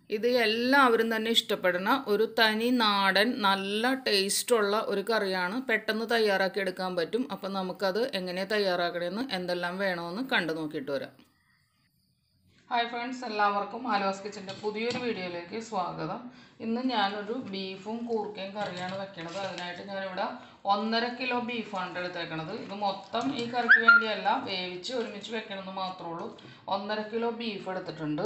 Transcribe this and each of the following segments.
ഇത് എല്ലാവരും തന്നെ ഇഷ്ടപ്പെടുന്ന ഒരു തനി നാടൻ നല്ല ടേസ്റ്റുള്ള ഒരു കറിയാണ് പെട്ടെന്ന് തയ്യാറാക്കി എടുക്കാൻ പറ്റും അപ്പം നമുക്കത് എങ്ങനെ തയ്യാറാക്കണമെന്ന് എന്തെല്ലാം വേണമെന്ന് കണ്ടു നോക്കിയിട്ട് വരാം ഹായ് ഫ്രണ്ട്സ് എല്ലാവർക്കും ആലുവാസ് കിച്ചൻ്റെ പുതിയൊരു വീഡിയോയിലേക്ക് സ്വാഗതം ഇന്ന് ഞാനൊരു ബീഫും കൂർക്കയും കറിയാണ് വെക്കണത് അതിനായിട്ട് ഞാനിവിടെ ഒന്നര കിലോ ബീഫാണ് എടുത്തേക്കണത് ഇത് മൊത്തം ഈ കറിക്ക് വേണ്ടിയല്ല വേവിച്ച് ഒരുമിച്ച് വെക്കണമെന്ന് മാത്രമേ ഉള്ളൂ ഒന്നര കിലോ ബീഫ് എടുത്തിട്ടുണ്ട്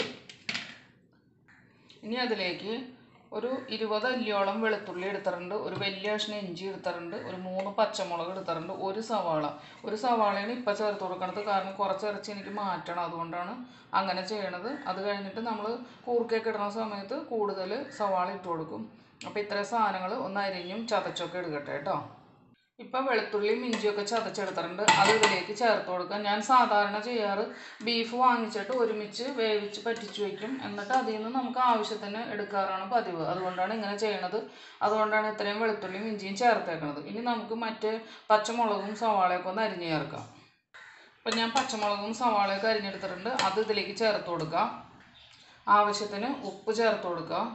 ഇനി അതിലേക്ക് ഒരു ഇരുപത് അല്ലിയോളം വെളുത്തുള്ളി എടുത്തിട്ടുണ്ട് ഒരു വലിയ കഷ്ണം ഇഞ്ചി എടുത്തിട്ടുണ്ട് ഒരു മൂന്ന് പച്ചമുളക് എടുത്തിട്ടുണ്ട് ഒരു സവാള ഒരു സവാളയാണ് ഇപ്പം ചേർത്ത് കൊടുക്കണത് കാരണം കുറച്ച് ഇറച്ചി എനിക്ക് മാറ്റണം അതുകൊണ്ടാണ് അങ്ങനെ ചെയ്യണത് അത് കഴിഞ്ഞിട്ട് നമ്മൾ കൂർക്കയൊക്കെ ഇടുന്ന സമയത്ത് കൂടുതൽ സവാള ഇട്ട് കൊടുക്കും അപ്പോൾ ഇത്രയും സാധനങ്ങൾ ഒന്ന് അരിഞ്ഞും ചതച്ചൊക്കെ എടുക്കട്ടെ കേട്ടോ ഇപ്പം വെളുത്തുള്ളിയും ഇഞ്ചിയൊക്കെ ചതച്ചെടുത്തിട്ടുണ്ട് അത് ഇതിലേക്ക് ചേർത്ത് കൊടുക്കാം ഞാൻ സാധാരണ ചെയ്യാറ് ബീഫ് വാങ്ങിച്ചിട്ട് ഒരുമിച്ച് വേവിച്ച് പറ്റിച്ച് വയ്ക്കും എന്നിട്ട് അതിൽ നിന്ന് നമുക്ക് ആവശ്യത്തിന് എടുക്കാറാണ് പതിവ് അതുകൊണ്ടാണ് ഇങ്ങനെ ചെയ്യണത് അതുകൊണ്ടാണ് ഇത്രയും വെളുത്തുള്ളിയും ഇഞ്ചിയും ചേർത്തേക്കണത് ഇനി നമുക്ക് മറ്റ് പച്ചമുളകും സവാളയൊക്കെ ഒന്ന് അരിഞ്ഞ് ചേർക്കാം ഇപ്പം ഞാൻ പച്ചമുളകും സവാളയൊക്കെ അരിഞ്ഞെടുത്തിട്ടുണ്ട് അത് ഇതിലേക്ക് ചേർത്ത് കൊടുക്കാം ആവശ്യത്തിന് ഉപ്പ് ചേർത്ത് കൊടുക്കാം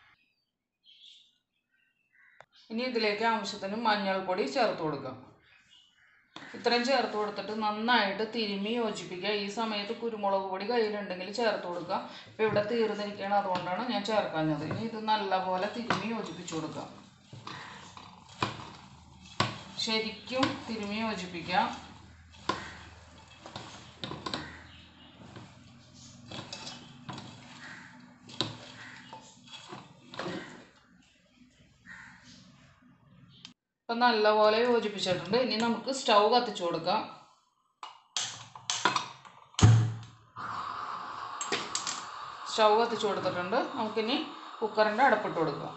ഇനി ഇതിലേക്ക് ആവശ്യത്തിന് മഞ്ഞൾപ്പൊടി ചേർത്ത് കൊടുക്കാം ഇത്രയും ചേർത്ത് കൊടുത്തിട്ട് നന്നായിട്ട് തിരുമ്മി യോജിപ്പിക്കുക ഈ സമയത്ത് കുരുമുളക് പൊടി കയ്യിലുണ്ടെങ്കിൽ ചേർത്ത് കൊടുക്കുക ഇപ്പം ഇവിടെ തീർന്നിരിക്കുകയാണ് അതുകൊണ്ടാണ് ഞാൻ ചേർക്കാഞ്ഞത് ഇനി ഇത് നല്ലപോലെ തിരുമ്മി യോജിപ്പിച്ചു കൊടുക്കുക ശരിക്കും തിരുമ്മി യോജിപ്പിക്കുക ഇപ്പം നല്ലപോലെ യോജിപ്പിച്ചിട്ടുണ്ട് ഇനി നമുക്ക് സ്റ്റൗ കത്തിച്ചു കൊടുക്കാം സ്റ്റൗ കത്തിച്ചു കൊടുത്തിട്ടുണ്ട് നമുക്കിനി കുക്കറിൻ്റെ അടപ്പിട്ട് കൊടുക്കാം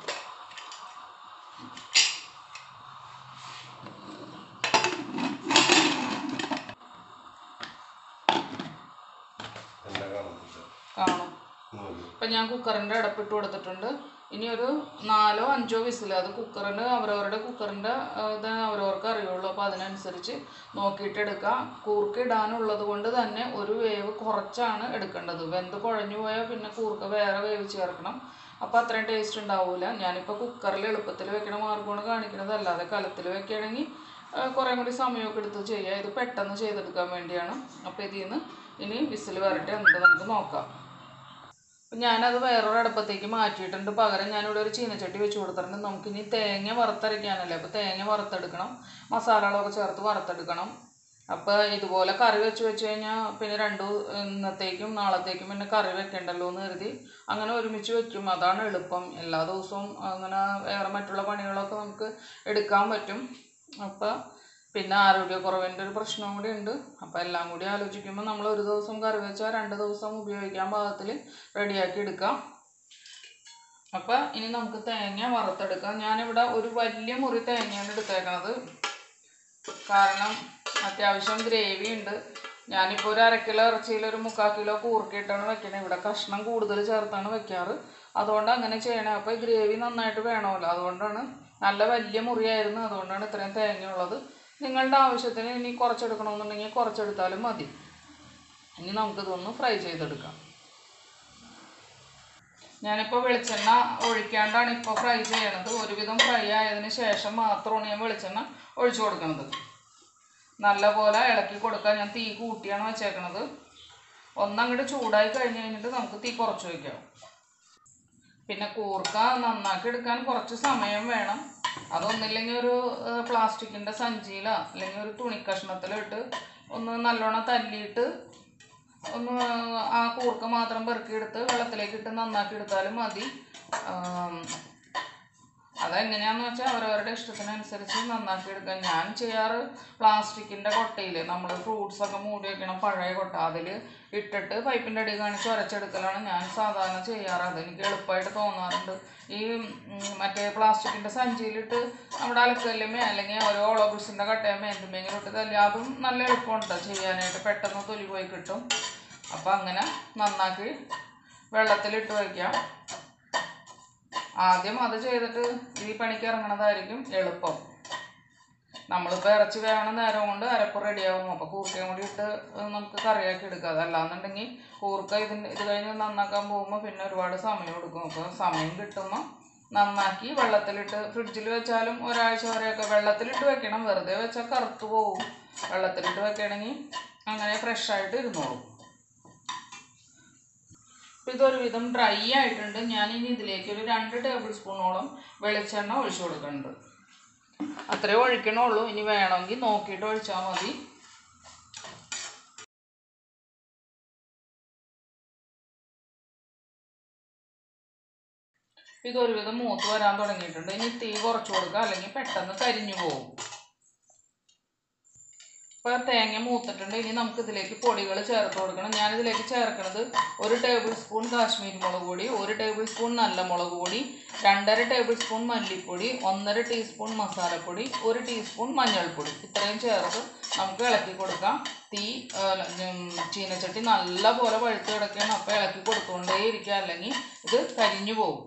കാണും ഇപ്പം ഞാൻ കുക്കറിൻ്റെ അടപ്പിട്ട് കൊടുത്തിട്ടുണ്ട് ഇനി ഒരു നാലോ അഞ്ചോ വിസിൽ അത് കുക്കറിന് അവരവരുടെ കുക്കറിൻ്റെ ഇത് അവരവർക്ക് അറിയുള്ളൂ അപ്പോൾ അതിനനുസരിച്ച് നോക്കിയിട്ട് എടുക്കുക കൂർക്ക ഇടാനുള്ളത് കൊണ്ട് തന്നെ ഒരു വേവ് കുറച്ചാണ് എടുക്കേണ്ടത് വെന്ത് കുഴഞ്ഞു പോയാൽ പിന്നെ കൂർക്ക വേറെ വേവ് ചേർക്കണം അപ്പോൾ അത്രയും ടേസ്റ്റ് ഉണ്ടാവില്ല ഞാനിപ്പോൾ കുക്കറിൽ എളുപ്പത്തിൽ വെക്കണ മാർഗമാണ് കാണിക്കുന്നത് അല്ലാതെ കലത്തിൽ വെക്കുകയാണെങ്കിൽ കുറേ കൂടി സമയമൊക്കെ എടുത്ത് ചെയ്യുക ഇത് പെട്ടെന്ന് ചെയ്തെടുക്കാൻ വേണ്ടിയാണ് അപ്പോൾ ഇതിൽ നിന്ന് ഇനി വിസിൽ വരട്ടെ എന്നിട്ട് നമുക്ക് നോക്കാം അപ്പം ഞാനത് വേറൊരു അടുപ്പത്തേക്ക് മാറ്റിയിട്ടുണ്ട് പകരം ഞാനിവിടെ ഒരു ചീനച്ചട്ടി വെച്ച് കൊടുത്തിട്ടുണ്ട് നമുക്കിനി തേങ്ങ വറുത്തരയ്ക്കാനല്ലേ അപ്പോൾ തേങ്ങ വറുത്തെടുക്കണം മസാലകളൊക്കെ ചേർത്ത് വറുത്തെടുക്കണം അപ്പോൾ ഇതുപോലെ കറി വെച്ച് വെച്ച് കഴിഞ്ഞാൽ പിന്നെ രണ്ടു ഇന്നത്തേക്കും നാളത്തേക്കും പിന്നെ കറി വെക്കണ്ടല്ലോ എന്ന് കരുതി അങ്ങനെ ഒരുമിച്ച് വെക്കും അതാണ് എളുപ്പം എല്ലാ ദിവസവും അങ്ങനെ വേറെ മറ്റുള്ള പണികളൊക്കെ നമുക്ക് എടുക്കാൻ പറ്റും അപ്പോൾ പിന്നെ ആരോഗ്യക്കുറവിൻ്റെ ഒരു പ്രശ്നവും കൂടി ഉണ്ട് അപ്പോൾ എല്ലാം കൂടി ആലോചിക്കുമ്പോൾ നമ്മൾ ഒരു ദിവസം കറി വെച്ചാൽ രണ്ട് ദിവസം ഉപയോഗിക്കാൻ പാകത്തിൽ റെഡിയാക്കി എടുക്കാം അപ്പോൾ ഇനി നമുക്ക് തേങ്ങ വറുത്തെടുക്കാം ഞാനിവിടെ ഒരു വലിയ മുറി തേങ്ങയാണ് എടുത്തേക്കണത് കാരണം അത്യാവശ്യം ഗ്രേവി ഉണ്ട് ഞാനിപ്പോൾ ഒരു അര കിലോ ഇറച്ചിയിൽ ഒരു മുക്കാൽ കിലോ കൂർക്കിയിട്ടാണ് വെക്കണത് ഇവിടെ കഷ്ണം കൂടുതൽ ചേർത്താണ് വെക്കാറ് അതുകൊണ്ട് അങ്ങനെ ചെയ്യണേ അപ്പോൾ ഈ ഗ്രേവി നന്നായിട്ട് വേണമല്ലോ അതുകൊണ്ടാണ് നല്ല വലിയ മുറിയായിരുന്നു അതുകൊണ്ടാണ് ഇത്രയും തേങ്ങ ഉള്ളത് നിങ്ങളുടെ ആവശ്യത്തിന് ഇനി കുറച്ചെടുക്കണമെന്നുണ്ടെങ്കിൽ കുറച്ചെടുത്താലും മതി ഇനി നമുക്കിതൊന്ന് ഫ്രൈ ചെയ്തെടുക്കാം ഞാനിപ്പോൾ വെളിച്ചെണ്ണ ഒഴിക്കാണ്ടാണ് ഇപ്പോൾ ഫ്രൈ ചെയ്യണത് ഒരുവിധം ഫ്രൈ ആയതിന് ശേഷം മാത്രമാണ് ഞാൻ വെളിച്ചെണ്ണ ഒഴിച്ചു കൊടുക്കുന്നത് നല്ലപോലെ ഇളക്കി കൊടുക്കാൻ ഞാൻ തീ കൂട്ടിയാണ് വെച്ചേക്കണത് ഒന്നങ്ങോട്ട് ചൂടായി കഴിഞ്ഞ് കഴിഞ്ഞിട്ട് നമുക്ക് തീ കുറച്ച് വയ്ക്കാം പിന്നെ കൂർക്ക നന്നാക്കി എടുക്കാൻ കുറച്ച് സമയം വേണം അതൊന്നില്ലെങ്കിൽ ഒരു പ്ലാസ്റ്റിക്കിൻ്റെ സഞ്ചിയിലോ അല്ലെങ്കിൽ ഒരു തുണിക്കഷ്ണത്തിലിട്ട് ഒന്ന് നല്ലോണം തല്ലിയിട്ട് ഒന്ന് ആ കൂർക്ക മാത്രം പെറുക്കിയെടുത്ത് വെള്ളത്തിലേക്ക് ഇട്ട് നന്നാക്കി എടുത്താലും മതി അതെങ്ങനെയാന്ന് വെച്ചാൽ അവരവരുടെ ഇഷ്ടത്തിനനുസരിച്ച് നന്നാക്കി എടുക്കാം ഞാൻ ചെയ്യാറ് പ്ലാസ്റ്റിക്കിൻ്റെ കൊട്ടയിൽ നമ്മൾ ഫ്രൂട്ട്സ് ഒക്കെ മൂടി വെക്കണം പഴയ കൊട്ട അതിൽ ഇട്ടിട്ട് പൈപ്പിൻ്റെ അടി കാണിച്ച് ഉരച്ചെടുക്കലാണ് ഞാൻ സാധാരണ ചെയ്യാറ് അതെനിക്ക് എളുപ്പമായിട്ട് തോന്നാറുണ്ട് ഈ മറ്റേ പ്ലാസ്റ്റിക്കിൻ്റെ സഞ്ചിയിലിട്ട് നമ്മുടെ അലക്കല്ലുമേ അല്ലെങ്കിൽ ഓരോ ഓളോബ്രിസിൻ്റെ കട്ടയമ്മ എന്തുമെങ്കിലും ഇട്ട് തല്ലി അതും നല്ല എളുപ്പമുണ്ട് ചെയ്യാനായിട്ട് പെട്ടെന്ന് തൊലി പോയി കിട്ടും അപ്പോൾ അങ്ങനെ നന്നാക്കി വെള്ളത്തിലിട്ട് വയ്ക്കാം ആദ്യം അത് ചെയ്തിട്ട് ഈ പണിക്ക് ഇറങ്ങണതായിരിക്കും എളുപ്പം നമ്മളിപ്പോൾ ഇറച്ചി വേവണ നേരം കൊണ്ട് അരപ്പ് റെഡിയാവും അപ്പോൾ കൂർക്കയും കൂടി ഇട്ട് ഏഹ് നമുക്ക് കറിയാക്കി എടുക്കാം അതല്ലാന്നുണ്ടെങ്കിൽ കൂർക്ക ഇതിന് ഇത് കഴിഞ്ഞ് നന്നാക്കാൻ പോകുമ്പോൾ പിന്നെ ഒരുപാട് സമയം എടുക്കും അപ്പോൾ സമയം കിട്ടുമ്പോൾ നന്നാക്കി വെള്ളത്തിലിട്ട് ഫ്രിഡ്ജിൽ വെച്ചാലും ഒരാഴ്ച വരെയൊക്കെ വെള്ളത്തിലിട്ട് വെക്കണം വെറുതെ വെച്ചാൽ കറുത്ത് പോകും വെള്ളത്തിലിട്ട് വെക്കുകയാണെങ്കിൽ അങ്ങനെ ഫ്രഷ് ആയിട്ട് ഇരുന്നോളും അപ്പോൾ ഇതൊരുവിധം ഡ്രൈ ആയിട്ടുണ്ട് ഞാൻ ഇനി ഇതിലേക്ക് ഒരു രണ്ട് ടേബിൾ സ്പൂണോളം വെളിച്ചെണ്ണ ഒഴിച്ചു കൊടുക്കുന്നുണ്ട് അത്രേ ഒഴിക്കണുള്ളൂ ഇനി വേണമെങ്കിൽ നോക്കിയിട്ട് ഒഴിച്ചാൽ മതി ഇതൊരുവിധം മൂത്ത് വരാൻ തുടങ്ങിയിട്ടുണ്ട് ഇനി തീ കുറച്ച് കൊടുക്കുക അല്ലെങ്കിൽ പെട്ടെന്ന് കരിഞ്ഞു പോകും ഇപ്പോൾ തേങ്ങ മൂത്തിട്ടുണ്ട് ഇനി നമുക്ക് ഇതിലേക്ക് പൊടികൾ ചേർത്ത് കൊടുക്കണം ഞാനിതിലേക്ക് ചേർക്കുന്നത് ഒരു ടേബിൾ സ്പൂൺ കാശ്മീരി മുളക് പൊടി ഒരു ടേബിൾ സ്പൂൺ നല്ല മുളക് പൊടി രണ്ടര ടേബിൾ സ്പൂൺ മല്ലിപ്പൊടി ഒന്നര ടീസ്പൂൺ മസാലപ്പൊടി ഒരു ടീസ്പൂൺ മഞ്ഞൾപ്പൊടി ഇത്രയും ചേർത്ത് നമുക്ക് ഇളക്കി കൊടുക്കാം തീ ആ, ഉം, ചീനച്ചട്ടി നല്ല പോലെ പഴുത്ത് കിടക്കുകയാണ് അപ്പോൾ ഇളക്കി കൊടുത്തുകൊണ്ടേ ഇരിക്കുക അല്ലെങ്കിൽ ഇത് കരിഞ്ഞു പോകും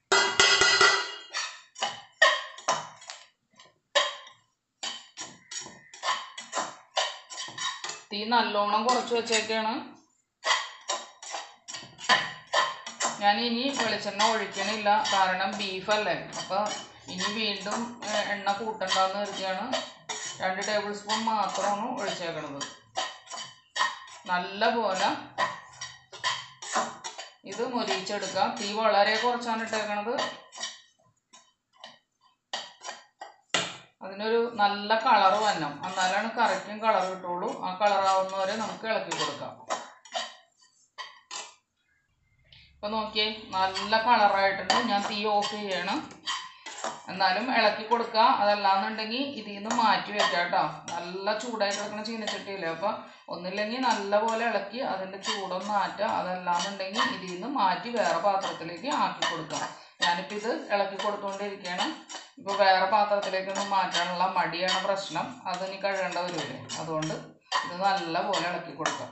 തീ നല്ലോണം കുറച്ച് വെച്ചേക്കാണ് ഞാൻ ഇനി വെളിച്ചെണ്ണ ഒഴിക്കണില്ല കാരണം ബീഫല്ലേ അപ്പോൾ ഇനി വീണ്ടും ഏഹ്, എണ്ണ കൂട്ടണ്ടെന്ന് കരുതിയാണ് രണ്ട് ടേബിൾ സ്പൂൺ മാത്രമാണ് ഒഴിച്ചേക്കണത് നല്ല പോലെ ഇത് മൊരിയിച്ചെടുക്കാം തീ വളരെ കുറച്ചാണ് ഇട്ടേക്കണത് അതിനൊരു നല്ല കളർ വരണം എന്നാലാണ് കറിക്കും കളർ കിട്ടുള്ളൂ ആ കളറാവുന്നവരെ നമുക്ക് ഇളക്കി കൊടുക്കാം ഇപ്പൊ നോക്കിയേ നല്ല കളറായിട്ടുണ്ട് ഞാൻ തീ ഓഫ് ചെയ്യണം എന്നാലും ഇളക്കി കൊടുക്കുക അതല്ലാന്നുണ്ടെങ്കിൽ ഇതിൽ നിന്ന് മാറ്റി വെക്കാം കേട്ടോ നല്ല ചൂടായി കിടക്കുന്ന ചീനച്ചട്ടിയില്ലേ അപ്പോൾ ഒന്നില്ലെങ്കിൽ നല്ല പോലെ ഇളക്കി അതിൻ്റെ ചൂടൊന്ന് മാറ്റുക അതല്ലാന്നുണ്ടെങ്കിൽ ഇതിൽ നിന്ന് മാറ്റി വേറെ പാത്രത്തിലേക്ക് ആക്കി കൊടുക്കാം ഞാനിപ്പോൾ ഇത് ഇളക്കി കൊടുത്തുകൊണ്ടിരിക്കുകയാണ് ഇപ്പോൾ വേറെ പാത്രത്തിലേക്കൊന്നും മാറ്റാനുള്ള മടിയാണ് പ്രശ്നം അതിനി കഴുകേണ്ട വരില്ലേ അതുകൊണ്ട് ഇത് നല്ല പോലെ ഇളക്കി കൊടുക്കാം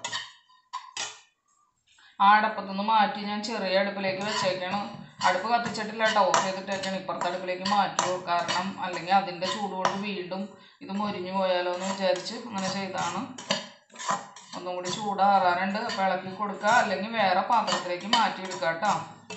ആ അടുപ്പത്തുനിന്ന് മാറ്റി ഞാൻ ചെറിയ അടുപ്പിലേക്ക് വെച്ചേക്കാണ് അടുപ്പ് കത്തിച്ചിട്ടില്ല കേട്ടോ ഓഫ് ചെയ്തിട്ടേക്കാണ് ഇപ്പുറത്തെ അടുപ്പിലേക്ക് മാറ്റുമോ കാരണം അല്ലെങ്കിൽ അതിൻ്റെ ചൂട് കൊണ്ട് വീണ്ടും ഇത് മൊരിഞ്ഞു പോയാലോ എന്ന് വിചാരിച്ച് അങ്ങനെ ചെയ്താണ് ഒന്നും കൂടി ചൂടാറാറുണ്ട് അപ്പോൾ ഇളക്കി കൊടുക്കുക അല്ലെങ്കിൽ വേറെ പാത്രത്തിലേക്ക് മാറ്റിയെടുക്കുക കേട്ടോ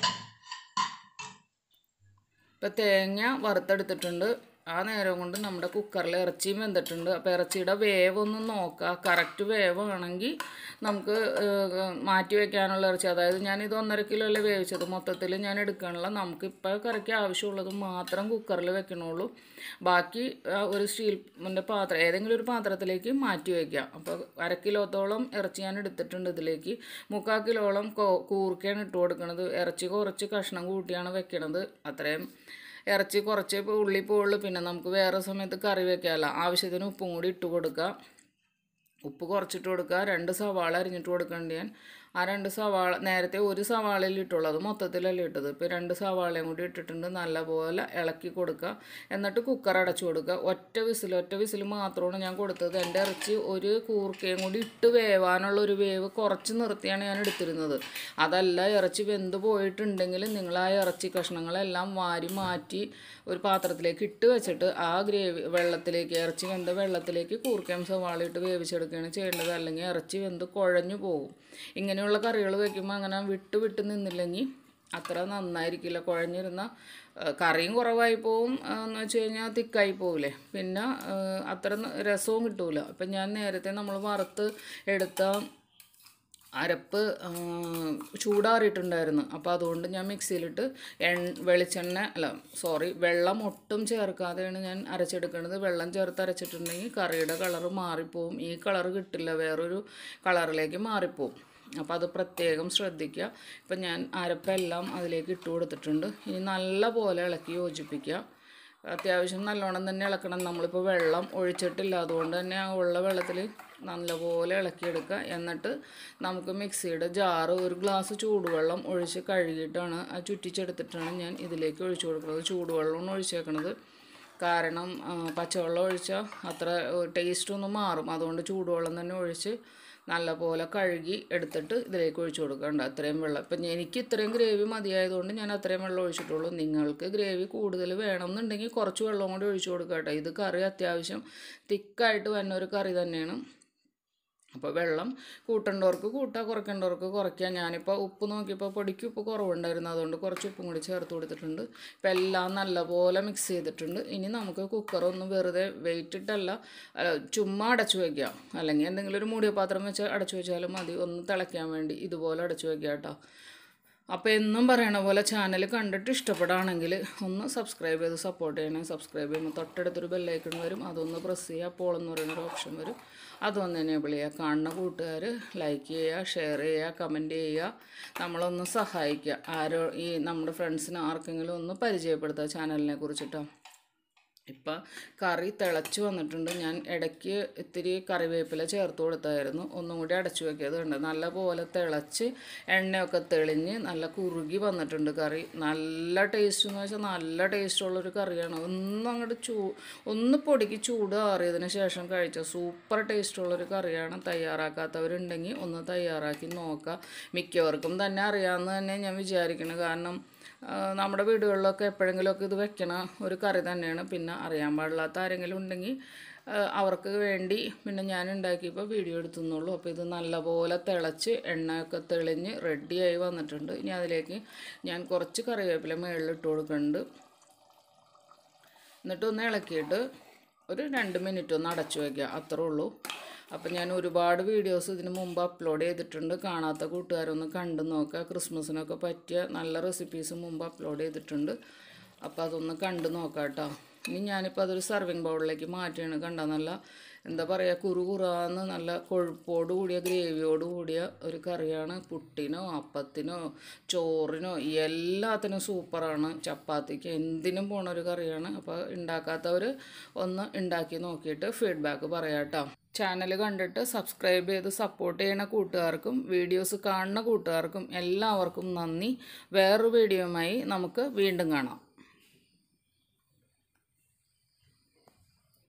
ഇപ്പം തേങ്ങ വറുത്തെടുത്തിട്ടുണ്ട് ആ നേരം കൊണ്ട് നമ്മുടെ കുക്കറിൽ ഇറച്ചിയും വെന്തിട്ടുണ്ട് അപ്പോൾ ഇറച്ചിയുടെ വേവ് ഒന്ന് നോക്കുക കറക്റ്റ് വേവ് ആണെങ്കിൽ നമുക്ക് ഏഹ്, മാറ്റി വെക്കാനുള്ള ഇറച്ചി അതായത് ഞാനിത് ഒന്നര കിലോ അല്ലേ വേവിച്ചത് മൊത്തത്തിൽ ഞാൻ എടുക്കാനുള്ള നമുക്കിപ്പോൾ കറിക്ക് ആവശ്യമുള്ളത് മാത്രം കുക്കറിൽ വെക്കണുള്ളൂ ബാക്കി ആ, ഒരു സ്റ്റീലിൻ്റെ പാത്രം ഏതെങ്കിലും ഒരു പാത്രത്തിലേക്ക് മാറ്റി വയ്ക്കാം അപ്പോൾ അര കിലോത്തോളം ഇറച്ചി ഞാൻ എടുത്തിട്ടുണ്ട് ഇതിലേക്ക് മുക്കാൽ കിലോളം കോ- കൂർക്കയാണ് ഇട്ട് കൊടുക്കുന്നത് ഇറച്ചി കുറച്ച് കഷ്ണം കൂട്ടിയാണ് വെക്കണത് അത്രയും ഇറച്ചി കുറച്ച് ഇപ്പോൾ ഉള്ളി പോവുള്ളൂ പിന്നെ നമുക്ക് വേറെ സമയത്ത് കറി വെക്കാമല്ലോ ആവശ്യത്തിന് ഉപ്പും കൂടി ഇട്ട് കൊടുക്കുക ഉപ്പ് കുറച്ചിട്ട് കൊടുക്കുക രണ്ട് സവാള അരിഞ്ഞിട്ട് കൊടുക്കേണ്ടി ഞാൻ ആ രണ്ട് സവാള നേരത്തെ ഒരു സവാളയിൽ ഇട്ടുള്ളൂ അത് മൊത്തത്തിലല്ല ഇട്ടത് ഇപ്പോൾ രണ്ട് സവാളയും കൂടി ഇട്ടിട്ടുണ്ട് നല്ലപോലെ ഇളക്കി കൊടുക്കുക എന്നിട്ട് കുക്കർ അടച്ചു കൊടുക്കുക ഒറ്റ വിസിൽ ഒറ്റ വിസിൽ മാത്രമാണ് ഞാൻ കൊടുത്തത് എൻ്റെ ഇറച്ചി ഒരു കൂർക്കയും കൂടി ഇട്ട് വേവാനുള്ള ഒരു വേവ് കുറച്ച് നിർത്തിയാണ് ഞാൻ എടുത്തിരുന്നത് അതല്ല ഇറച്ചി വെന്ത് പോയിട്ടുണ്ടെങ്കിൽ നിങ്ങൾ ആ ഇറച്ചി കഷ്ണങ്ങളെല്ലാം വാരി മാറ്റി ഒരു പാത്രത്തിലേക്ക് ഇട്ട് വെച്ചിട്ട് ആ ഗ്രേവി വെള്ളത്തിലേക്ക് ഇറച്ചി വെന്ത വെള്ളത്തിലേക്ക് കൂർക്കയും സവാള ഇട്ട് വേവിച്ചെടുക്കുകയാണ് ചെയ്യേണ്ടത് അല്ലെങ്കിൽ ഇറച്ചി വെന്ത് കുഴഞ്ഞു പോകും ഇങ്ങനെയുള്ള കറികൾ വയ്ക്കുമ്പോൾ അങ്ങനെ വിട്ട് വിട്ട് നിന്നില്ലെങ്കിൽ അത്ര നന്നായിരിക്കില്ല കുഴഞ്ഞിരുന്ന ആ, കറിയും കുറവായി പോവും ആ, എന്ന് വെച്ച് കഴിഞ്ഞാൽ തിക്കായി പോവില്ലേ പിന്നെ ആ, അത്ര ന- രസവും കിട്ടൂല അപ്പം ഞാൻ നേരത്തെ നമ്മൾ വറുത്ത് എടുത്ത അരപ്പ് ആ, ചൂടാറിയിട്ടുണ്ടായിരുന്നു അപ്പോൾ അതുകൊണ്ട് ഞാൻ മിക്സിയിലിട്ട് എൺ വെളിച്ചെണ്ണ അല്ല സോറി വെള്ളം ഒട്ടും ചേർക്കാതെയാണ് ഞാൻ അരച്ചെടുക്കുന്നത് വെള്ളം ചേർത്ത് അരച്ചിട്ടുണ്ടെങ്കിൽ കറിയുടെ കളറ് മാറിപ്പോവും ഈ കളറ് കിട്ടില്ല വേറൊരു കളറിലേക്ക് മാറിപ്പോവും അപ്പോൾ അത് പ്രത്യേകം ശ്രദ്ധിക്കുക ഇപ്പം ഞാൻ അരപ്പെല്ലാം അതിലേക്ക് ഇട്ട് കൊടുത്തിട്ടുണ്ട് ഇനി നല്ല പോലെ ഇളക്കി യോജിപ്പിക്കുക അത്യാവശ്യം നല്ലോണം തന്നെ ഇളക്കണം നമ്മളിപ്പോൾ വെള്ളം ഒഴിച്ചിട്ടില്ല അതുകൊണ്ട് തന്നെ ആ ഉള്ള വെള്ളത്തിൽ നല്ലപോലെ ഇളക്കിയെടുക്കുക എന്നിട്ട് നമുക്ക് മിക്സിയുടെ ജാറ് ഒരു ഗ്ലാസ് ചൂടുവെള്ളം ഒഴിച്ച് കഴുകിയിട്ടാണ് ആ ചുറ്റിച്ചെടുത്തിട്ടാണ് ഞാൻ ഇതിലേക്ക് ഒഴിച്ചു കൊടുക്കുന്നത് ചൂടുവെള്ളമാണ് ഒഴിച്ചേക്കണത് കാരണം ആ, പച്ചവെള്ളം ഒഴിച്ചാൽ അത്ര ടേസ്റ്റ് ഒന്ന് മാറും അതുകൊണ്ട് ചൂടുവെള്ളം തന്നെ ഒഴിച്ച് നല്ലപോലെ കഴുകി എടുത്തിട്ട് ഇതിലേക്ക് ഒഴിച്ചു കൊടുക്കണ്ട അത്രയും വെള്ളം ഇപ്പം എനിക്ക് ഇത്രയും ഗ്രേവി മതിയായതുകൊണ്ട് ഞാൻ അത്രയും വെള്ളം ഒഴിച്ചിട്ടുള്ളൂ നിങ്ങൾക്ക് ഗ്രേവി കൂടുതൽ വേണമെന്നുണ്ടെങ്കിൽ കുറച്ച് വെള്ളം കൂടി ഒഴിച്ചു കൊടുക്കുക കേട്ടോ ഇത് കറി അത്യാവശ്യം തിക്കായിട്ട് വരുന്ന ഒരു കറി തന്നെയാണ് അപ്പോൾ വെള്ളം കൂട്ടേണ്ടവർക്ക് കൂട്ടുക കുറയ്ക്കേണ്ടവർക്ക് കുറയ്ക്കുക ഞാനിപ്പോൾ ഉപ്പ് നോക്കിയപ്പോൾ പൊടിക്ക് ഉപ്പ് കുറവുണ്ടായിരുന്നു അതുകൊണ്ട് കുറച്ച് ഉപ്പും കൂടി ചേർത്ത് കൊടുത്തിട്ടുണ്ട് ഇപ്പം എല്ലാം നല്ലപോലെ മിക്സ് ചെയ്തിട്ടുണ്ട് ഇനി നമുക്ക് കുക്കർ ഒന്ന് വെറുതെ വെയിറ്റ് ഇട്ടല്ല അല്ല, ചുമ്മാ അടച്ചു വയ്ക്കാം അല്ലെങ്കിൽ എന്തെങ്കിലും ഒരു മൂടിയ പാത്രം വെച്ച് അടച്ചു വെച്ചാലും മതി ഒന്ന് തിളയ്ക്കാൻ വേണ്ടി ഇതുപോലെ അടച്ചു വയ്ക്കാം കേട്ടോ അപ്പോൾ എന്നും പറയണ പോലെ ചാനൽ കണ്ടിട്ട് ഇഷ്ടപ്പെടുകയാണെങ്കിൽ ഒന്ന് സബ്സ്ക്രൈബ് ചെയ്ത് സപ്പോർട്ട് ചെയ്യണേ സബ്സ്ക്രൈബ് ചെയ്യുമ്പോൾ തൊട്ടടുത്തൊരു ബെല്ലൈക്കൺ വരും അതൊന്ന് പ്രസ് ചെയ്യുക അപ്പോൾ എന്ന് പറയുന്നൊരു ഓപ്ഷൻ വരും അതൊന്ന് എനേബിൾ ചെയ്യുക കാണുന്ന കൂട്ടുകാർ ലൈക്ക് ചെയ്യുക ഷെയർ ചെയ്യുക കമൻറ്റ് ചെയ്യുക നമ്മളൊന്ന് സഹായിക്കുക ആരോ ഈ നമ്മുടെ ഫ്രണ്ട്സിന് ആർക്കെങ്കിലും ഒന്ന് പരിചയപ്പെടുത്തുക ചാനലിനെ കുറിച്ചിട്ടോ ഇപ്പം കറി തിളച്ച് വന്നിട്ടുണ്ട് ഞാൻ ഇടയ്ക്ക് ഇത്തിരി കറിവേപ്പില ചേർത്ത് കൊടുത്തായിരുന്നു ഒന്നും കൂടി അടച്ചു വെക്കിയത് കണ്ട് നല്ല പോലെ തിളച്ച് എണ്ണയൊക്കെ തെളിഞ്ഞ് നല്ല കുറുകി വന്നിട്ടുണ്ട് കറി നല്ല ടേസ്റ്റ് എന്ന് വെച്ചാൽ നല്ല ടേസ്റ്റുള്ളൊരു കറിയാണ് ഒന്നും അങ്ങോട്ട് ചൂ ഒന്ന് പൊടിക്ക് ചൂട് ആറിയതിന് ശേഷം കഴിച്ച സൂപ്പർ ടേസ്റ്റുള്ളൊരു കറിയാണ് തയ്യാറാക്കാത്തവരുണ്ടെങ്കിൽ ഒന്ന് തയ്യാറാക്കി നോക്കുക മിക്കവർക്കും തന്നെ അറിയാമെന്ന് തന്നെ ഞാൻ വിചാരിക്കുന്നു കാരണം ആ, നമ്മുടെ വീടുകളിലൊക്കെ എപ്പോഴെങ്കിലുമൊക്കെ ഇത് വെക്കണ ഒരു കറി തന്നെയാണ് പിന്നെ അറിയാൻ പാടില്ലാത്ത ആരെങ്കിലും ഉണ്ടെങ്കിൽ ആ, അവർക്ക് വേണ്ടി പിന്നെ ഞാൻ ഉണ്ടാക്കിയപ്പോൾ വീഡിയോ എടുത്തുന്നുള്ളൂ അപ്പോൾ ഇത് നല്ലപോലെ തിളച്ച് എണ്ണയൊക്കെ തെളിഞ്ഞ് റെഡിയായി വന്നിട്ടുണ്ട് ഇനി അതിലേക്ക് ഞാൻ കുറച്ച് കറിവേപ്പില മുകളിൽ ഇട്ട് കൊടുക്കുന്നുണ്ട് എന്നിട്ട് ഒന്ന് ഇളക്കിയിട്ട് ഒരു രണ്ട് മിനിറ്റ് ഒന്ന് അടച്ചു വയ്ക്കുക അത്രേ ഉള്ളൂ അപ്പം ഞാൻ ഒരുപാട് വീഡിയോസ് ഇതിന് മുമ്പ് അപ്ലോഡ് ചെയ്തിട്ടുണ്ട് കാണാത്ത കൂട്ടുകാരൊന്ന് കണ്ടു നോക്കുക ക്രിസ്മസിനൊക്കെ പറ്റിയ നല്ല റെസിപ്പീസ് മുമ്പ് അപ്ലോഡ് ചെയ്തിട്ടുണ്ട് അപ്പോൾ അതൊന്ന് കണ്ടു നോക്കാം കേട്ടോ ഇനി ഞാനിപ്പോൾ അതൊരു സർവിങ് ബൗളിലേക്ക് മാറ്റിയാണ് കണ്ട നല്ല എന്താ പറയുക കുറു കുറാന്ന് നല്ല കൊഴുപ്പോട് കൂടിയ ഗ്രേവിയോട് കൂടിയ ഒരു കറിയാണ് പുട്ടിനോ അപ്പത്തിനോ ചോറിനോ എല്ലാത്തിനും സൂപ്പറാണ് ചപ്പാത്തിക്ക് എന്തിനും പോണ ഒരു കറിയാണ് അപ്പോൾ ഉണ്ടാക്കാത്തവർ ഒന്ന് ഉണ്ടാക്കി നോക്കിയിട്ട് ഫീഡ്ബാക്ക് പറയാം കേട്ടോ ചാനൽ കണ്ടിട്ട് സബ്സ്ക്രൈബ് ചെയ്ത് സപ്പോർട്ട് ചെയ്യണ കൂട്ടുകാർക്കും വീഡിയോസ് കാണുന്ന കൂട്ടുകാർക്കും എല്ലാവർക്കും നന്ദി വേറൊരു വീഡിയോയുമായി നമുക്ക് വീണ്ടും കാണാം